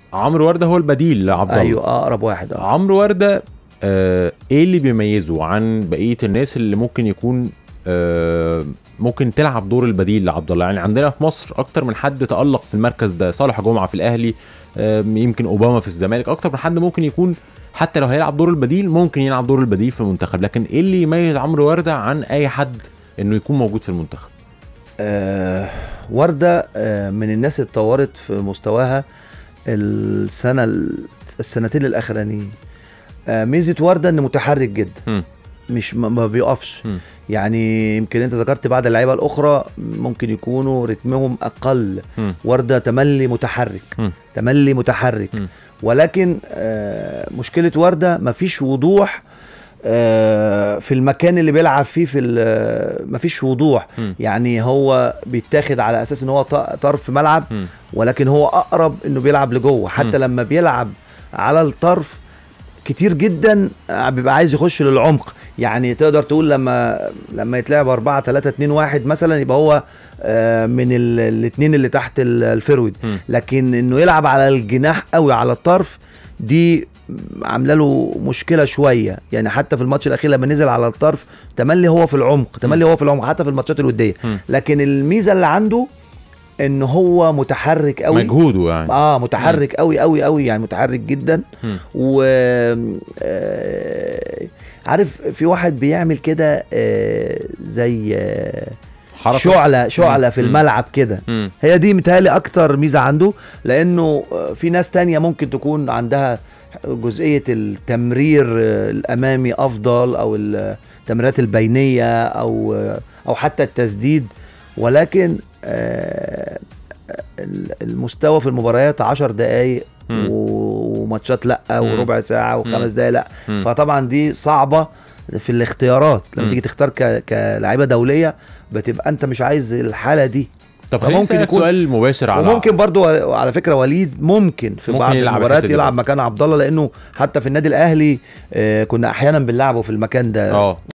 عمرو ورده هو البديل لعبد الله ايوه اقرب واحد اه عمرو ورده آه ايه اللي بيميزه عن بقيه الناس اللي ممكن يكون آه ممكن تلعب دور البديل لعبد الله يعني عندنا في مصر اكتر من حد تالق في المركز ده صالح جمعه في الاهلي آه يمكن اوباما في الزمالك اكتر من حد ممكن يكون حتى لو هيلعب دور البديل ممكن يلعب دور البديل في المنتخب لكن ايه اللي يميز عمرو ورده عن اي حد انه يكون موجود في المنتخب آه ورده آه من الناس اللي اتطورت في مستواها السنه السنتين الاخرانيين آه ميزه ورده انه متحرك جدا مم. مش ما ما بيقفش مم. يعني يمكن انت ذكرت بعض اللعيبه الاخرى ممكن يكونوا رتمهم اقل مم. ورده تملي متحرك مم. تملي متحرك مم. ولكن آه مشكله ورده مفيش وضوح آه في المكان اللي بيلعب فيه في ال- مفيش وضوح مم. يعني هو بيتاخد على اساس ان هو ط- طرف ملعب مم. ولكن هو اقرب انه بيلعب لجوه حتى مم. لما بيلعب على الطرف كتير جدا بيبقى عايز يخش للعمق يعني تقدر تقول لما لما يتلعب 4 3 2 1 مثلا يبقى هو آه، من الاثنين اللي تحت ال- الفيرويد مم. لكن انه يلعب على الجناح قوي على الطرف دي عامله له مشكله شويه يعني حتى في الماتش الاخير لما نزل على الطرف تملي هو في العمق تملي هو في العمق حتى في الماتشات الوديه مم. لكن الميزه اللي عنده ان هو متحرك قوي مجهوده يعني اه متحرك قوي قوي قوي يعني متحرك جدا مم. و آه، عارف في واحد بيعمل كده آه، زي آه، حركة. شعلة شعلة في مم. الملعب كده مم. هي دي متهيألي اكتر ميزة عنده لانه آه، في ناس تانية ممكن تكون عندها جزئية التمرير آه، الامامي افضل او التمريرات البينية او آه، او حتى التسديد ولكن آه، ال- المستوى في المباريات 10 دقايق مم. و- وماتشات لا مم. وربع ساعة وخمس مم. دقايق لا مم. فطبعا دي صعبة في الاختيارات لما مم. تيجي تختار ك- كلاعيبة دولية بتبقى انت مش عايز الحالة دي طب خليني فممكن اسالك يكون- سؤال مباشر على وممكن برضو على فكره وليد ممكن في ممكن بعض يلعب المباريات الحتة دي يلعب برضو. مكان عبد الله لانه حتى في النادي الاهلي آه، كنا احيانا بنلعبه في المكان ده اه